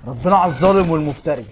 ربنا على الظالم والمفتري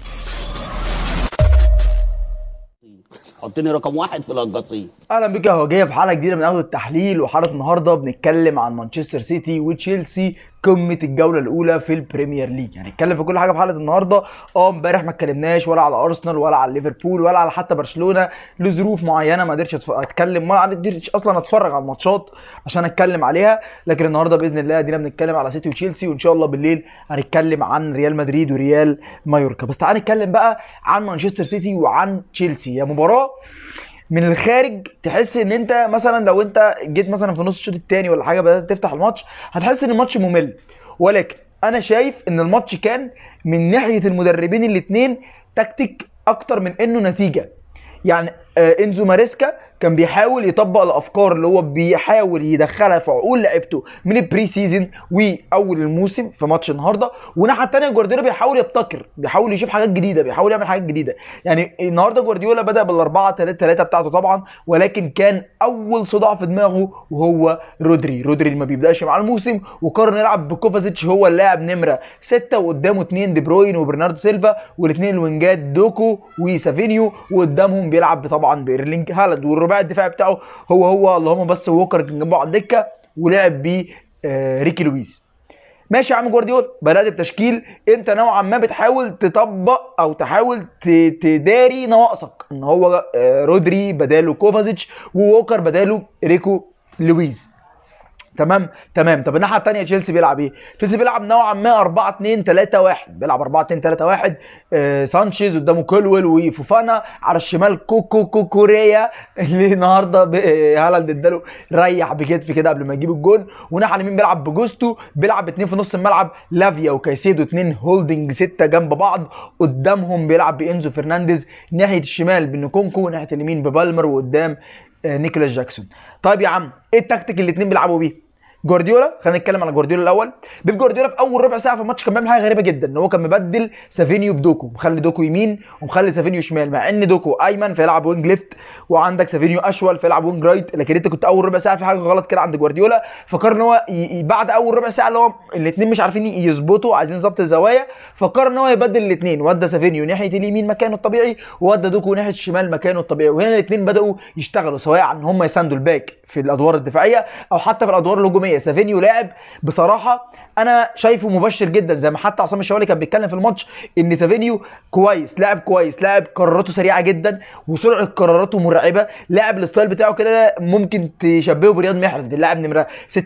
حطني رقم واحد في القصيم اهلا بك يا هوجيه في حلقه جديده من قهوه التحليل وحلقه النهارده بنتكلم عن مانشستر سيتي وتشيلسي قمه الجوله الاولى في البريمير ليج يعني هنتكلم في كل حاجه في حلقه النهارده اه امبارح ما اتكلمناش ولا على ارسنال ولا على ليفربول ولا على حتى برشلونه لظروف معينه ما قدرتش أتف- اتكلم ما قدرتش اصلا اتفرج على الماتشات عشان اتكلم عليها لكن النهارده باذن الله ادينا بنتكلم على سيتي وتشيلسي وان شاء الله بالليل هنتكلم عن ريال مدريد وريال مايوركا بس تعال نتكلم بقى عن مانشستر سيتي وعن تشيلسي هي مباراه من الخارج تحس ان انت مثلا لو انت جيت مثلا في نص الشوط الثاني ولا حاجه بدات تفتح الماتش هتحس ان الماتش ممل ولكن انا شايف ان الماتش كان من ناحيه المدربين الاثنين تكتيك اكتر من انه نتيجه يعني آه، انزو ماريسكا كان بيحاول يطبق الافكار اللي هو بيحاول يدخلها في عقول لعيبته من البري سيزون واول الموسم في ماتش النهارده والناحيه الثانيه جوارديولا بيحاول يبتكر بيحاول يشوف حاجات جديده بيحاول يعمل حاجات جديده يعني النهارده جوارديولا بدا بالاربعه 3 3 بتاعته طبعا ولكن كان اول صداع في دماغه وهو رودري رودري اللي ما بيبداش مع الموسم وقرر يلعب بكوفازيتش هو اللاعب نمره 6 وقدامه اثنين دي بروين وبرناردو سيلفا والاثنين الوينجات دوكو وسافينيو وقدامهم بيلعب طبعا بإيرلينج هالاند والرباعي الدفاعي بتاعه هو هو اللهم بس ووكر كان جنبه على الدكه ولعب بيه آه، ريكي لويس ماشي يا عم جوارديولا بدات بتشكيل انت نوعا ما بتحاول تطبق او تحاول ت- تداري نواقصك ان هو آه، رودري بداله كوفازيتش ووكر بداله ريكو لويس تمام تمام طب الناحيه الثانيه تشيلسي بيلعب ايه؟ تشيلسي بيلعب نوعا ما 4 2 3 1 بيلعب 4 2 3 1 آه سانشيز قدامه كولويل وفوفانا على الشمال كوكو كوكوريا اللي النهارده ب- آه، هالاند اداله ريح بكتف كده قبل ما يجيب الجون وناحيه اليمين بيلعب بجوستو بيلعب اتنين في نص الملعب لافيا وكايسيدو اتنين هولدنج سته جنب بعض قدامهم بيلعب بانزو فرنانديز ناحيه الشمال بنكونكو ناحيه اليمين ببالمر وقدام آه، نيكولاس جاكسون طيب يا عم ايه التكتيك اللي الاثنين بيلعبوا بيه جوارديولا خلينا نتكلم على جوارديولا الاول بيب جوارديولا في اول ربع ساعه في الماتش كان بيعمل حاجه غريبه جدا ان هو كان مبدل سافينيو بدوكو مخلي دوكو يمين ومخلي سافينيو شمال مع ان دوكو ايمن فيلعب وينج ليفت وعندك سافينيو اشول فيلعب وينج رايت لكن انت كنت اول ربع ساعه في حاجه غلط كده عند جوارديولا فكر ان هو ي... ي- بعد اول ربع ساعه اللي هو الاثنين مش عارفين يظبطوا عايزين ظبط الزوايا فكر ان هو يبدل الاثنين ودى سافينيو ناحيه اليمين مكانه الطبيعي وودى دوكو ناحيه الشمال مكانه الطبيعي وهنا الاثنين بداوا يشتغلوا سواء ان هم يساندوا الباك في الادوار الدفاعيه او حتى في الادوار الهجوميه سافينيو لاعب بصراحه انا شايفه مبشر جدا زي ما حتى عصام الشوالي كان بيتكلم في الماتش ان سافينيو كويس لاعب كويس لاعب قراراته سريعه جدا وسرعه قراراته مرعبه لاعب الستايل بتاعه كده ممكن تشبهه برياض محرز باللاعب نمره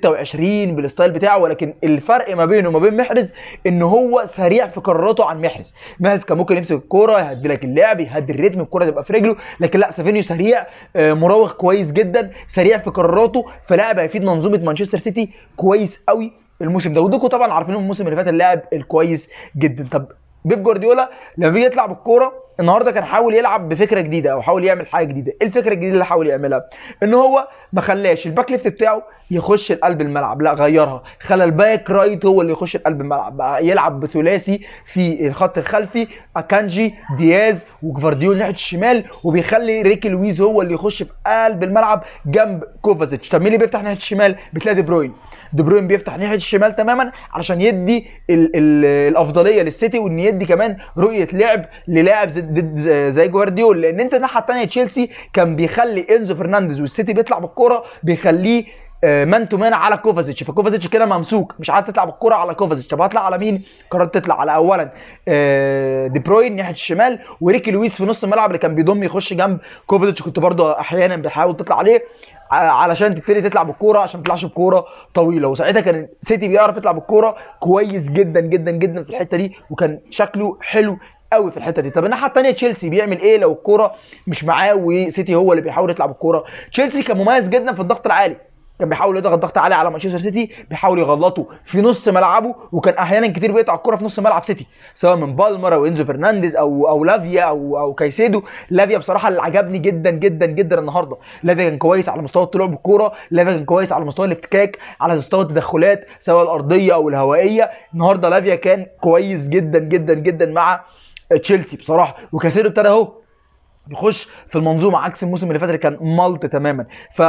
26 بالستايل بتاعه ولكن الفرق ما بينه وما بين محرز ان هو سريع في قراراته عن محرز محرز كان ممكن يمسك الكوره يهدي لك اللعب يهدي الريتم الكوره تبقى في رجله لكن لا سافينيو سريع آه، مراوغ كويس جدا سريع في قراراته فلاعب هيفيد منظومه مانشستر سيتي كويس قوي الموسم ده ودوكو طبعا عارفين الموسم اللي فات اللاعب الكويس جدا طب بيب جوارديولا لما بيجي يطلع بالكوره النهارده كان حاول يلعب بفكره جديده او حاول يعمل حاجه جديده ايه الفكره الجديده اللي حاول يعملها ان هو ما خلاش الباك ليفت بتاعه يخش لقلب الملعب لا غيرها خلى الباك رايت هو اللي يخش لقلب الملعب بقى يلعب بثلاثي في الخط الخلفي اكانجي دياز وجفارديول ناحيه الشمال وبيخلي ريكي لويز هو اللي يخش في قلب الملعب جنب كوفازيتش طب مين اللي بيفتح ناحيه الشمال بتلاقي دي بروين دي بروين بيفتح ناحيه الشمال تماما علشان يدي ال ال الافضليه للسيتي وان يدي كمان رؤيه لعب للاعب زي, ضد- زي جوارديول لان انت الناحيه الثانيه تشيلسي كان بيخلي انزو فرنانديز والسيتي بيطلع بالكوره بيخليه آه، مان تو مان على كوفازيتش فكوفازيتش كده ممسوك مش عارف تطلع بالكوره على كوفازيتش طب هطلع على مين قررت تطلع على اولا آه، دي بروين ناحيه الشمال وريكي لويس في نص الملعب اللي كان بيضم يخش جنب كوفازيتش كنت برضه احيانا بحاول تطلع عليه ع- علشان تبتدي تطلع بالكوره عشان ما تطلعش بكوره طويله وساعتها كان سيتي بيعرف يطلع بالكوره كويس جدا جدا جدا في الحته دي وكان شكله حلو قوي في الحته دي طب الناحيه الثانيه تشيلسي بيعمل ايه لو الكوره مش معاه وسيتي هو اللي بيحاول يطلع بالكوره تشيلسي كان مميز جدا في الضغط العالي كان بيحاول يضغط ضغط عالي على مانشستر سيتي بيحاول يغلطه في نص ملعبه وكان احيانا كتير بيقطع الكره في نص ملعب سيتي سواء من بالمر او انزو فرنانديز او او لافيا او او كايسيدو لافيا بصراحه اللي عجبني جدا جدا جدا النهارده لافيا كان كويس على مستوى الطلوع بالكوره لافيا كان كويس على مستوى الافتكاك على مستوى التدخلات سواء الارضيه او الهوائيه النهارده لافيا كان كويس جدا جدا جدا مع تشيلسي بصراحه وكايسيدو ابتدى اهو يخش في المنظومه عكس الموسم اللي فات اللي كان ملط تماما ف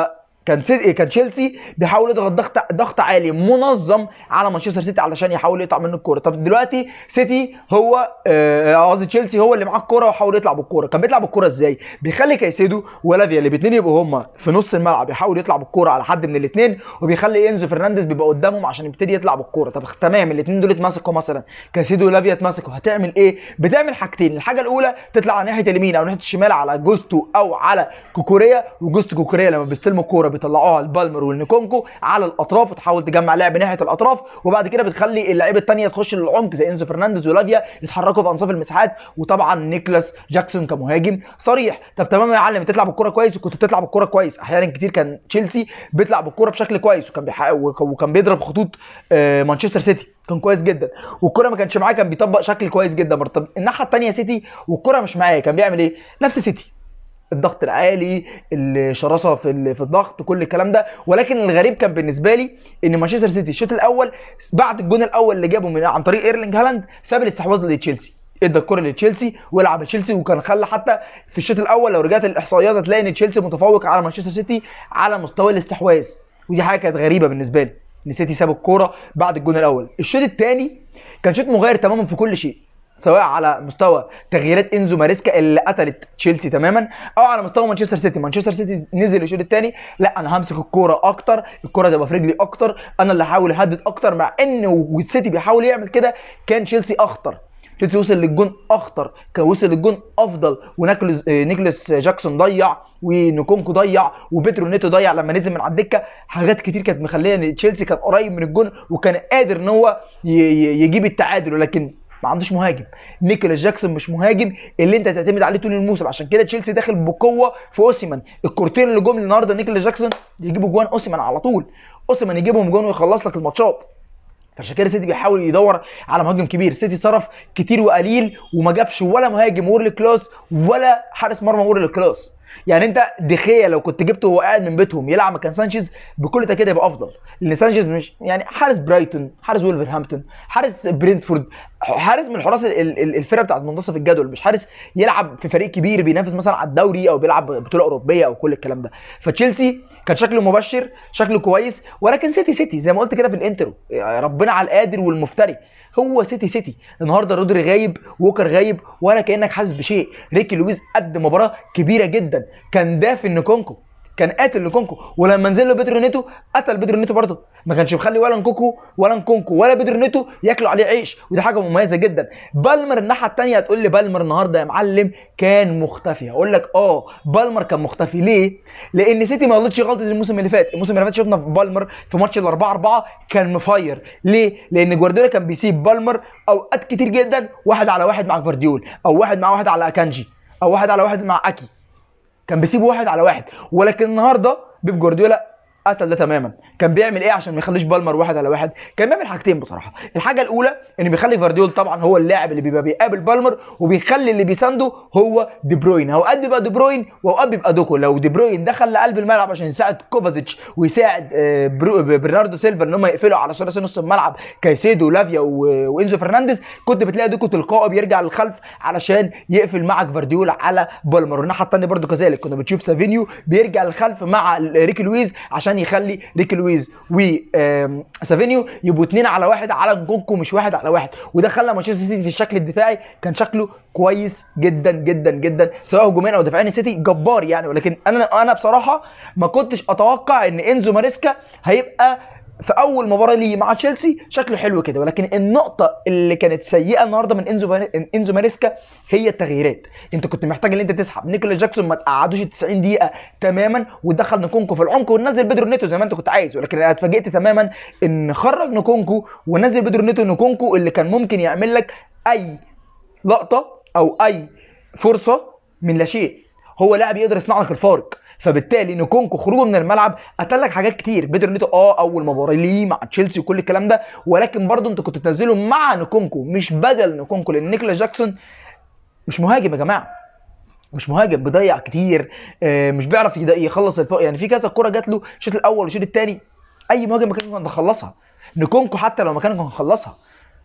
كان سيتي كان تشيلسي بيحاول يضغط ضغط ضغط عالي منظم على مانشستر سيتي علشان يحاول يقطع منه الكوره طب دلوقتي سيتي هو آه، قصدي تشيلسي هو اللي معاه الكوره وحاول يطلع بالكوره كان بيطلع بالكوره ازاي بيخلي كايسيدو ولافيا اللي الاثنين يبقوا هم في نص الملعب يحاول يطلع بالكوره على حد من الاثنين وبيخلي انزو فرنانديز بيبقى قدامهم عشان يبتدي يطلع بالكوره طب تمام الاثنين دول اتمسكوا مثلا كايسيدو ولافيا اتمسكوا هتعمل ايه بتعمل حاجتين الحاجه الاولى تطلع على ناحيه اليمين او ناحيه الشمال على جوستو او على كوكوريا وجوستو كوكوريا لما بيستلموا الكوره بيطلعوها لبالمر والنيكونكو على الاطراف وتحاول تجمع لعب ناحيه الاطراف وبعد كده بتخلي اللعيبه الثانيه تخش للعمق زي انزو فرنانديز ولافيا يتحركوا في انصاف المساحات وطبعا نيكلاس جاكسون كمهاجم صريح طب تمام يا معلم تطلع بالكوره كويس وكنت بتطلع بالكوره كويس احيانا كتير كان تشيلسي بيطلع بالكوره بشكل كويس وكان بيحقق وكان بيضرب خطوط آه، مانشستر سيتي كان كويس جدا والكره ما كانش معاه كان بيطبق شكل كويس جدا برضه طب الناحيه الثانيه سيتي والكره مش معاه كان بيعمل ايه نفس سيتي الضغط العالي الشراسه في ال- في الضغط كل الكلام ده ولكن الغريب كان بالنسبه لي ان مانشستر سيتي الشوط الاول بعد الجون الاول اللي جابه من عن طريق ايرلينج هالاند ساب الاستحواذ لتشيلسي ادى الكره لتشيلسي ولعب تشيلسي وكان خلى حتى في الشوط الاول لو رجعت الاحصائيات هتلاقي ان تشيلسي متفوق على مانشستر سيتي على مستوى الاستحواذ ودي حاجه كانت غريبه بالنسبه لي ان سيتي ساب الكوره بعد الجون الاول الشوط الثاني كان شوط مغاير تماما في كل شيء سواء على مستوى تغييرات انزو ماريسكا اللي قتلت تشيلسي تماما او على مستوى مانشستر سيتي مانشستر سيتي نزل الشوط الثاني لا انا همسك الكوره اكتر الكوره تبقى في رجلي اكتر انا اللي هحاول اهدد اكتر مع ان والسيتي بيحاول يعمل كده كان تشيلسي اخطر تشيلسي وصل للجون اخطر كان وصل للجون افضل ونيكلاس آه، نيكلاس جاكسون ضيع ونكونكو ضيع وبيترو نيتو ضيع لما نزل من على الدكه حاجات كتير كانت مخليه ان تشيلسي كان قريب من الجون وكان قادر ان هو ي- ي- يجيب التعادل ولكن ما عندوش مهاجم نيكولاس جاكسون مش مهاجم اللي انت تعتمد عليه طول الموسم عشان كده تشيلسي داخل بقوه في اوسيمان الكورتين اللي جم النهارده نيكولاس جاكسون يجيبوا جوان اوسيمان على طول اوسيمان يجيبهم جوان ويخلص لك الماتشات فعشان كده سيتي بيحاول يدور على مهاجم كبير سيتي صرف كتير وقليل وما جابش ولا مهاجم وورلد كلاس ولا حارس مرمى وورلد كلاس يعني انت دخيا لو كنت جبته وهو قاعد من بيتهم يلعب مكان سانشيز بكل تاكيد يبقى افضل لان سانشيز مش يعني حارس برايتون حارس وولفرهامبتون حارس برينتفورد حارس من حراس ال- ال- الفرقه بتاعت منتصف الجدول مش حارس يلعب في فريق كبير بينافس مثلا على الدوري او بيلعب بطوله اوروبيه او كل الكلام ده فتشيلسي كان شكله مبشر شكله كويس ولكن سيتي سيتي زي ما قلت كده في الانترو يعني ربنا على القادر والمفتري هو سيتي سيتي النهارده رودري غايب ووكر غايب ولا كانك حاسس بشيء ريكي لويس قد مباراه كبيره جدا كان دافن نكونكو كان قاتل نكونكو ولما نزل له بيدرو نيتو قتل بيدرو نيتو برضه ما كانش مخلي ولا نكوكو ولا نكونكو ولا بيدرو نيتو ياكلوا عليه عيش ودي حاجه مميزه جدا بالمر الناحيه الثانيه هتقول لي بالمر النهارده يا معلم كان مختفي هقول لك اه بالمر كان مختفي ليه لان سيتي ما غلطش غلطه الموسم اللي فات الموسم اللي فات شفنا في بالمر في ماتش ال 4 4 كان مفير ليه لان جوارديولا كان بيسيب بالمر اوقات كتير جدا واحد على واحد مع جوارديول او واحد مع واحد على اكانجي او واحد على واحد مع اكي كان بيسيب واحد على واحد ولكن النهارده بيب جوارديولا قتل ده تماما كان بيعمل ايه عشان ما يخليش بالمر واحد على واحد كان بيعمل حاجتين بصراحه الحاجه الاولى ان بيخلي فارديول طبعا هو اللاعب اللي بيبقى بيقابل بالمر وبيخلي اللي بيسانده هو دي بروين اوقات بيبقى دي بروين واوقات بيبقى دوكو لو دي بروين دخل لقلب الملعب عشان يساعد كوفازيتش ويساعد آه، برو- برناردو سيلفا ان هم يقفلوا على ثلاثي نص الملعب كايسيدو ولافيا و- وانزو فرنانديز كنت بتلاقي دوكو تلقائي بيرجع للخلف علشان يقفل مع جفارديول على بالمر والناحيه الثانيه برده كذلك كنا بتشوف سافينيو بيرجع للخلف مع ريكي لويز عشان يخلي ريكي لويز وسافينيو يبقوا اثنين على واحد على نكونكو مش واحد على واحد وده خلى مانشستر سيتي في الشكل الدفاعي كان شكله كويس جدا جدا جدا سواء هجوميا او دفاعيا السيتي جبار يعني ولكن انا انا بصراحه ما كنتش اتوقع ان انزو ماريسكا هيبقى في اول مباراه ليه مع تشيلسي شكله حلو كده ولكن النقطه اللي كانت سيئه النهارده من انزو ماري- انزو ماريسكا هي التغييرات انت كنت محتاج ان انت تسحب نيكولاس جاكسون ما تقعدوش ال 90 دقيقه تماما وتدخل نكونكو في العمق وننزل بيدرو نيتو زي ما انت كنت عايز ولكن انا اتفاجئت تماما ان خرج نكونكو ونزل بيدرو نيتو نكونكو اللي كان ممكن يعمل لك اي لقطه او اي فرصه من لا شيء هو لاعب يقدر يصنع لك الفارق فبالتالي نكونكو خروجه من الملعب قتل لك حاجات كتير بيدرو نيتو اه اول مباراه ليه مع تشيلسي وكل الكلام ده ولكن برضه انت كنت تنزله مع نكونكو مش بدل نكونكو لان نيكولاس جاكسون مش مهاجم يا جماعه مش مهاجم بيضيع كتير آه، مش بيعرف يد- يخلص الفوق يعني في كذا كوره جات له الشوط الاول والشوط الثاني اي مهاجم مكانه كان خلصها نكونكو حتى لو مكانه كان خلصها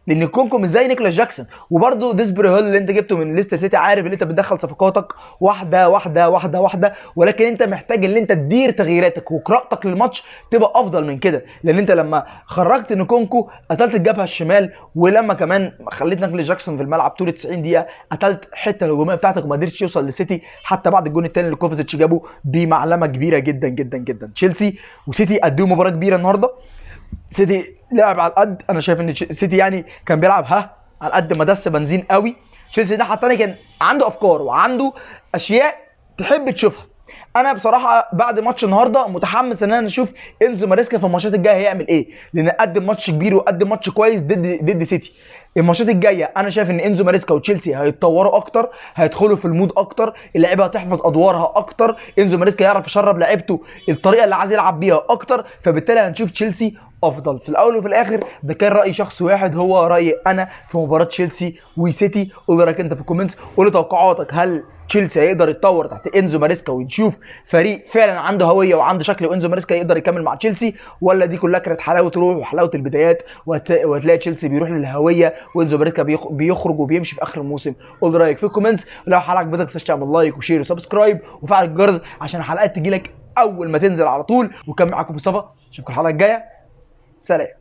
لان كونكو مش زي نيكلاس جاكسون وبرده ديسبري هيل اللي انت جبته من ليستر سيتي عارف ان انت بتدخل صفقاتك واحده واحده واحده واحده ولكن انت محتاج ان انت تدير تغييراتك وقراءتك للماتش تبقى افضل من كده لان انت لما خرجت نكونكو قتلت الجبهه الشمال ولما كمان خليت نيكلاس جاكسون في الملعب طول 90 دقيقه قتلت الحته الهجوميه بتاعتك وما قدرتش يوصل لسيتي حتى بعد الجون الثاني اللي كوفازيتش جابه بمعلمه كبيره جدا جدا جدا تشيلسي وسيتي قدموا مباراه كبيره النهارده سيتي لعب على القد انا شايف ان تش- سيتي يعني كان بيلعب ها على قد ما دس بنزين قوي تشيلسي ده حتى كان عنده افكار وعنده اشياء تحب تشوفها انا بصراحه بعد ماتش النهارده متحمس ان انا اشوف انزو ماريسكا في الماتشات الجايه هيعمل ايه لان قدم ماتش كبير وقدم ماتش كويس ضد ضد سيتي الماتشات الجايه انا شايف ان انزو ماريسكا وتشيلسي هيتطوروا اكتر هيدخلوا في المود اكتر اللعيبه هتحفظ ادوارها اكتر انزو ماريسكا يعرف يشرب لعيبته الطريقه اللي عايز يلعب بيها اكتر فبالتالي هنشوف تشيلسي افضل في الاول وفي الاخر ده كان راي شخص واحد هو رايي انا في مباراه تشيلسي وسيتي قول لي رايك انت في الكومنتس قول لي توقعاتك هل تشيلسي هيقدر يتطور تحت انزو ماريسكا ونشوف فريق فعلا عنده هويه وعنده شكل وانزو ماريسكا يقدر يكمل مع تشيلسي ولا دي كلها كانت حلاوه روح وحلاوه البدايات وهت- وهتلاقي تشيلسي بيروح للهويه وانزو ماريسكا بيخ- بيخرج وبيمشي في اخر الموسم قول لي رايك في الكومنتس ولو الحلقه عجبتك ما تنساش تعمل لايك وشير وسبسكرايب وفعل الجرس عشان الحلقات تجيلك اول ما تنزل على طول وكان معاكم مصطفى اشوفكم الحلقه الجايه سلام